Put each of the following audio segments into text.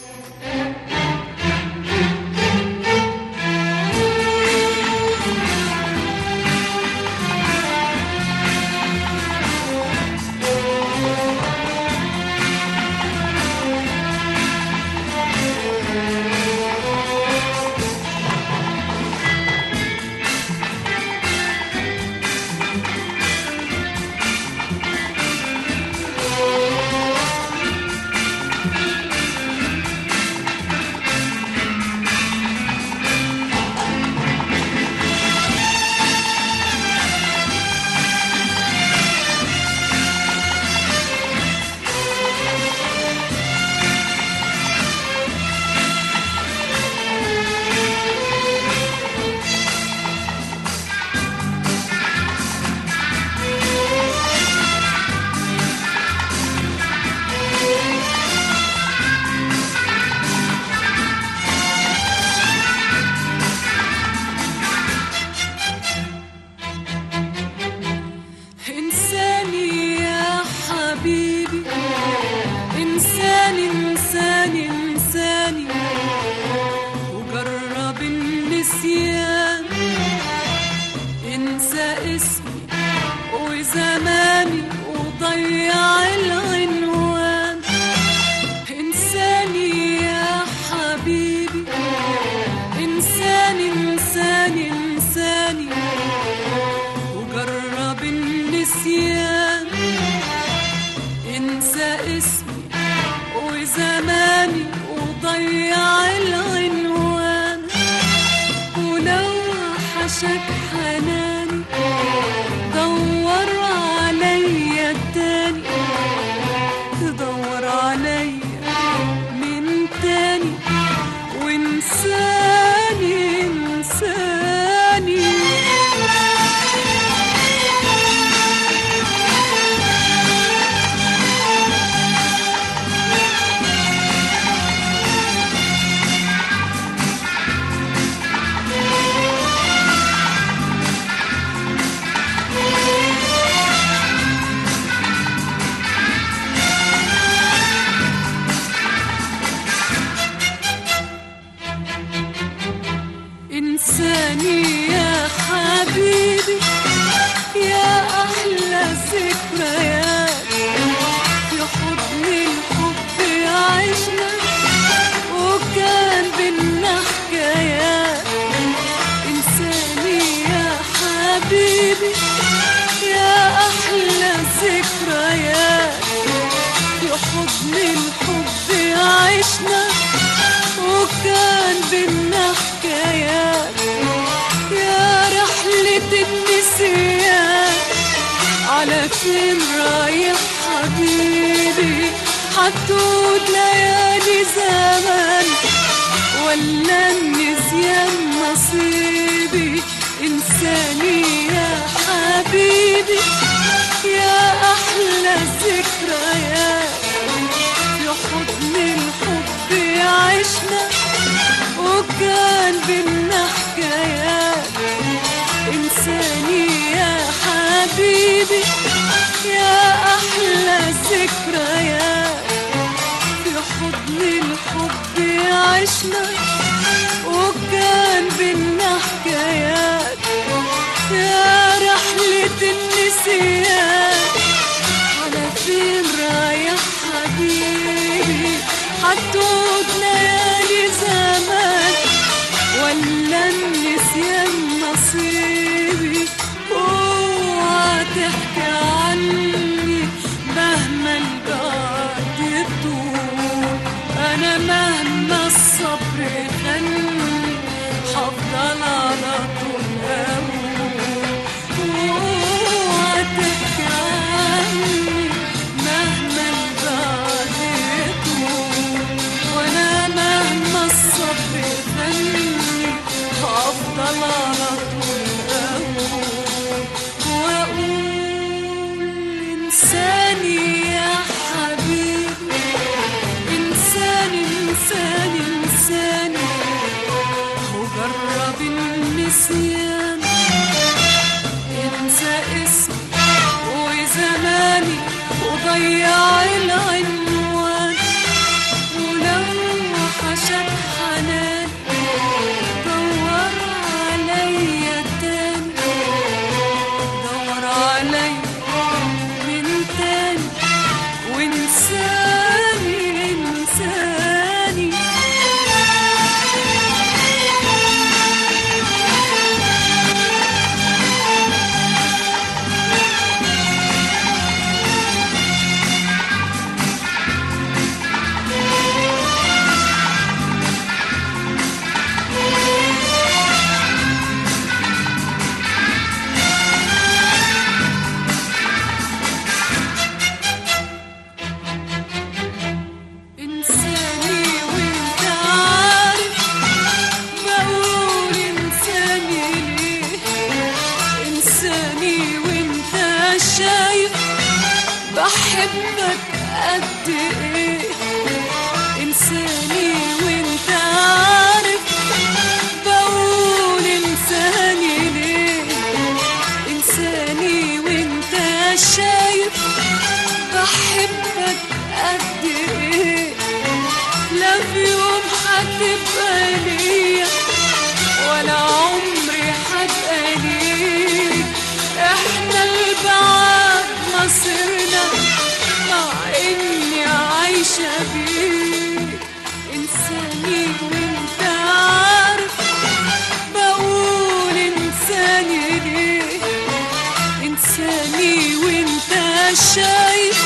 إنساني يا حبيبي إنساني إنساني إنساني وجرب النسيان انسى اسمي وزماني وضيع العنوان إنساني يا حبيبي إنساني إنساني إنساني وجرب النسيان انسى اسمي وزماني وضيع العنوان ولو حشك حناني دور عليا التاني تدور عليا من تاني وانساني انساني إنساني يا حبيبي يا أحلى ذكريات في حضن الحب عشنا وكان بينا حكايات إنساني يا حبيبي يا أحلى ذكريات في حضن الحب عشنا وكان بينا حكايات يا رحلة النسيان على فين رايح حبيبي حتوت ليالي زمان ولا النسيان نصيبي إنساني يا حبيبي يا أحلى ذكريات في حضن الحب عشنا وكان بينا حكايات إنساني يا حبيبي يا أحلى ذكريات في حضن الحب عشنا وكان بينا حكايات يا رحلة النسيان على فين رايح حبيبي حتوت ليالي زمان ولا النسيان نصيبي اوعى تحكي عني مهما البعد يطول انا مهما الصبر خلني هفضل على طول اقول اوعى تحكي عني مهما البعد يطول وانا مهما الصبر خلني هفضل على طول اقول واقول انساني يا حبيبي انساني انساني انساني وجرب النسيان شايف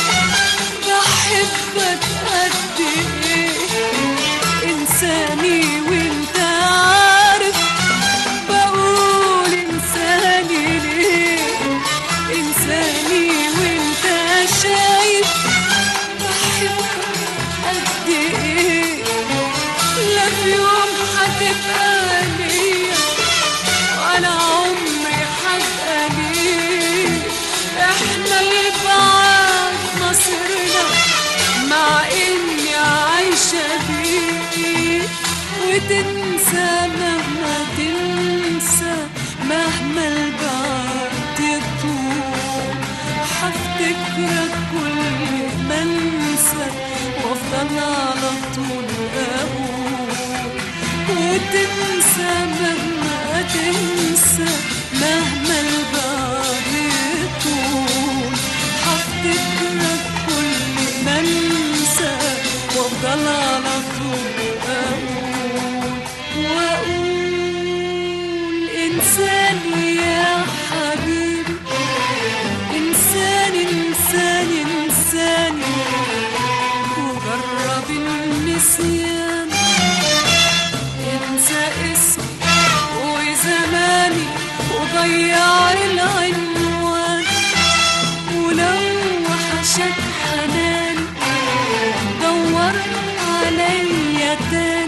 بحبك قد ايه انساني وانت عارف بقول انساني ليه انساني وانت شايف بحبك قد ايه لا في يوم هتبقى ليا ولا عمري هبقى ليك احنا البعاد مصيرنا مع اني عايشة بيك وتنسى مهما تنسى مهما البعد يطول هفتكرك كل ما انسى وافضل على طول اقول وتنسى مهما تنسى مهما البعد يطول هفتكرك كل ما انسى وافضل على طول اقول واقول انساني يا حبيبي انساني انساني انساني وجرب النسيان انسى اسمي وزماني وضيع العنوان ولو وحشك حناني دور عليا تاني